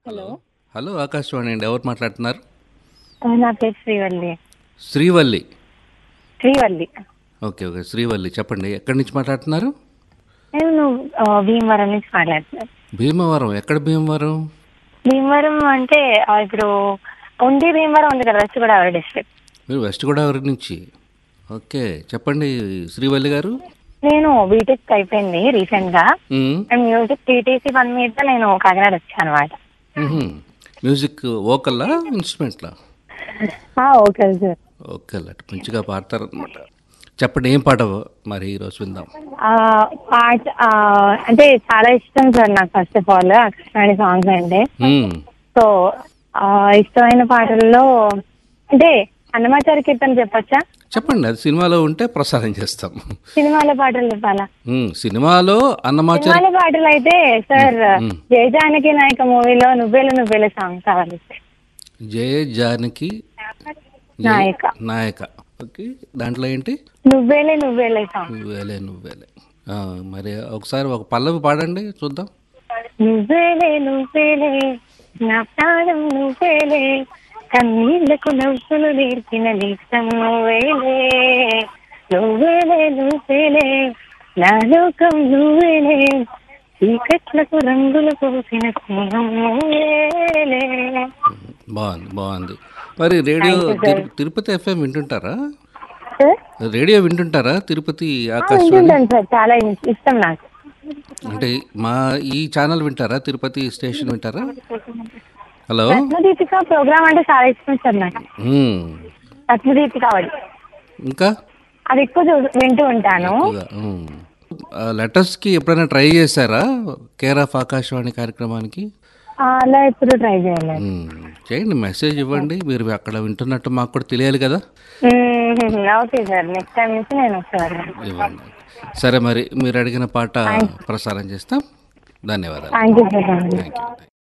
Hello hello Akashvani అండి ఎవరు మాట్లాడుతున్నారు ఆ, నా పేరు శ్రీవల్లి శ్రీవల్లి శ్రీవల్లి ఓకే ఓకే శ్రీవల్లి చెప్పండి ఎక్కడి నుంచి మాట్లాడుతున్నారు నేను ఆ, భీమవరం నుంచి మాట్లాడుతున్నాను భీమవరం ఎక్కడ భీమవరం భీమవరం అంటే ఆ, ఇప్పుడు ఉండి భీమవరం ఉంది కదా వెస్ట్ గోదావరి డిస్ట్రిక్ట్ మీరు వెస్ట్ గోదావరి నుంచి ఓకే చెప్పండి శ్రీవల్లి గారు నేను బీటెక్ అయిపోయింది రీసెంట్ గా hmm. And music TTC one మీద నేను కాకినాడ వచ్చాను అనమాట మ్మ్. మ్యూజిక్ ఓకల్లా ఇన్స్ట్రుమెంట్లా ఓకే సార్ ఓకేలా మంచిగా పాడతారనమాట చెప్పండి ఏం పాట మరి ఈరోజు విందాం పాట ఆ, అంటే చాలా ఇష్టం సార్ నాకు ఫస్ట్ ఆఫ్ ఆల్ కృష్ణాడి సాంగ్స్ అంటే మ్మ్. సో ఆ, ఇష్టమైన పాటల్లో అంటే అన్నమాచారి కీర్తన చెప్పచ్చా చెప్పండి అది సినిమాలో ఉంటే ప్రసారం చేస్తాం సినిమాల పాటలు చెప్పాలా మ్మ్. సినిమాలో అన్నమాచారి సినిమాల పాటలు అయితే సార్ మ్మ్. జయ జానకి నాయక మూవీలో నువ్వేలు నువ్వేలు సాంగ్ కావాలి సార్. జయ జానకి జయ నాయక నాయక ఓకే దాంట్లో ఏంటి నువ్వేలే నువ్వేలే సాంగ్ నువ్వేలే నువ్వేలే ఆ, మరి ఒకసారి ఒక పల్లవి పాడండి చూద్దాం నువ్వేలే నువ్వేలే నా ప్రాణం నువ్వేలే కన్నీళ్లకు నవ్వులు నేర్పిన నీసం నువ్వేలే నువ్వేలే నువ్వేలే నా లోకం నువ్వేలే చీకట్లకు రంగులు పూసిన స్నేహం నువ్వేలే బాగుంది బాగుంది మరి రేడియో తిరు- తిరుపతి ఎఫ్ఎం వింటుంటారా సార్ రేడియో వింటుంటారా తిరుపతి ఆ, ఆకాశవాణి వింటుంటాను సార్ చాలా ఇ- ఇష్టం నాకు అంటే మా ఈ ఛానల్ వింటారా తిరుపతి స్టేషన్ వింటారా హలో రత్నదీపిక ప్రోగ్రామ్ అంటే చాలా ఇష్టం సార్ నాకు మ్మ్. రత్నదీపిక అది ఇంకా అది ఎక్కువ చూ- వింటూ ఉంటాను ఎక్కువగా, మ్మ్. ఆ, లెటర్స్కి ఎప్పుడైనా ట్రై చేశారా కేర్ ఆఫ్ ఆకాశవాణి కార్యక్రమానికి ఆ, అలా ఎప్పుడు ట్రై చేయలేదు మ్మ్. చేయండి మెసేజ్ ఇవ్వండి మీరు అక్కడ వింటున్నట్టు మాకు కూడా తెలియాలి కదా hmm. Okay sir next time నుంచి నేను ఒకసారి ఇవ్వండి సరే మరి మీరు అడిగిన పాట ప్రసారం చేస్తాం ధన్యవాదాలు thank you sir thank you